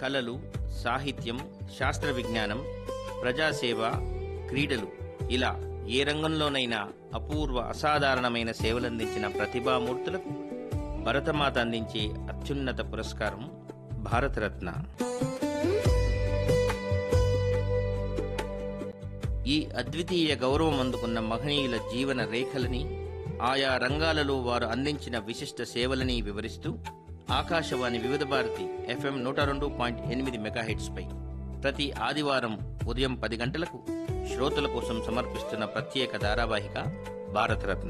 కళలు సాహిత్యం శాస్త్ర విజ్ఞానం ప్రజాసేవ క్రీడలు ఇలా ఏ రంగంలోనైనా అపూర్వ అసాధారణమైన సేవలందించిన ప్రతిభామూర్తులకు భరతమాత అందించే అత్యున్నత పురస్కారం భారతరత్న ఈ అద్వితీయ గౌరవం అందుకున్న మహనీయుల జీవన రేఖలని ఆయా రంగాలలో వారు అందించిన విశిష్ట సేవలని వివరిస్తూ ఆకాశవాణి వివిధ భారతి ఎఫ్ఎం నూట రెండు పాయింట్ ఎనిమిది మెగాహెట్స్పై ప్రతి ఆదివారం ఉదయం పది గంటలకు శ్రోతల కోసం సమర్పిస్తున్న ప్రత్యేక ధారావాహిక భారతరత్న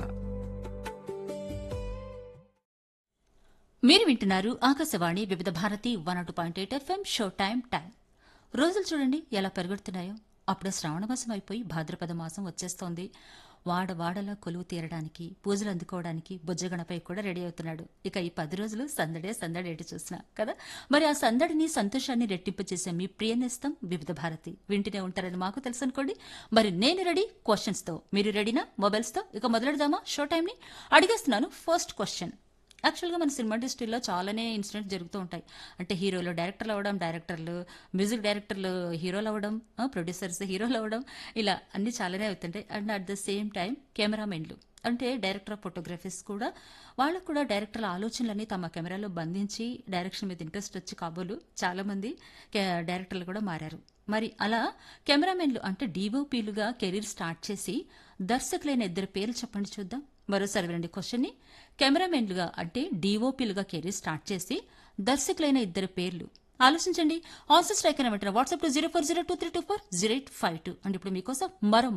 మీరు వింటున్నారు ఆకాశవాణి వివిధ భారతి వన్ అటు point eight FM show time time రోజులు చూడండి ఎలా పెరుగుతున్నాయో అప్పుడే శ్రావణ మాసం అయిపోయి భాద్రపద మాసం వచ్చేస్తోంది వాడ వాడలా కొలువు తీరడానికి పూజలు అందుకోవడానికి బుజ్జగణపై కూడా రెడీ అవుతున్నాడు ఇక ఈ పది రోజులు సందడే సందడి ఎటు చూసినా కదా మరి ఆ సందడిని సంతోషాన్ని రెట్టింపు చేసే మీ ప్రియ నేస్తం వివిధ భారతి వింటూనే ఉంటారని మాకు తెలుసు అనుకోండి మరి నేను రెడీ క్వశ్చన్స్ తో మీరు రెడీనా మొబైల్స్ తో ఇక మొదలెడదామా షో టైంని అడిగేస్తున్నాను ఫస్ట్ క్వశ్చన్ యాక్చువల్గా మన సినిమా ఇండస్ట్రీలో చాలానే ఇన్సిడెంట్స్ జరుగుతూ ఉంటాయి అంటే హీరోలు డైరెక్టర్లు అవ్వడం డైరెక్టర్లు మ్యూజిక్ డైరెక్టర్లు హీరోలు అవ్వడం ప్రొడ్యూసర్స్ హీరోలు అవ్వడం ఇలా అన్ని చాలానే అవుతుంటాయి and at the same time కెమెరామెన్లు అంటే డైరెక్టర్ ఆఫ్ ఫోటోగ్రఫీస్ కూడా వాళ్ళకు కూడా డైరెక్టర్ల ఆలోచనలన్నీ తమ కెమెరాలో బంధించి డైరెక్షన్ మీద ఇంట్రెస్ట్ వచ్చి కాబోలు చాలా మంది కే- డైరెక్టర్లు కూడా మారారు మరి అలా కెమెరామెన్లు అంటే డీఓపీలుగా కెరీర్ స్టార్ట్ చేసి దర్శకులైన ఇద్దరు పేర్లు చెప్పండి చూద్దాం మరోసారి వినండి క్వశ్చన్ని కెమెరామెన్లుగా అంటే డీఓపీలుగా కెరీర్ స్టార్ట్ చేసి దర్శకులైన ఇద్దరు పేర్లు ఆలోచించండి ఆన్సర్ స్ట్రైక్ అని వెంటనే WhatsApp zero four zero two three two four zero eight five two and ఇప్పుడు మీకోసం మరో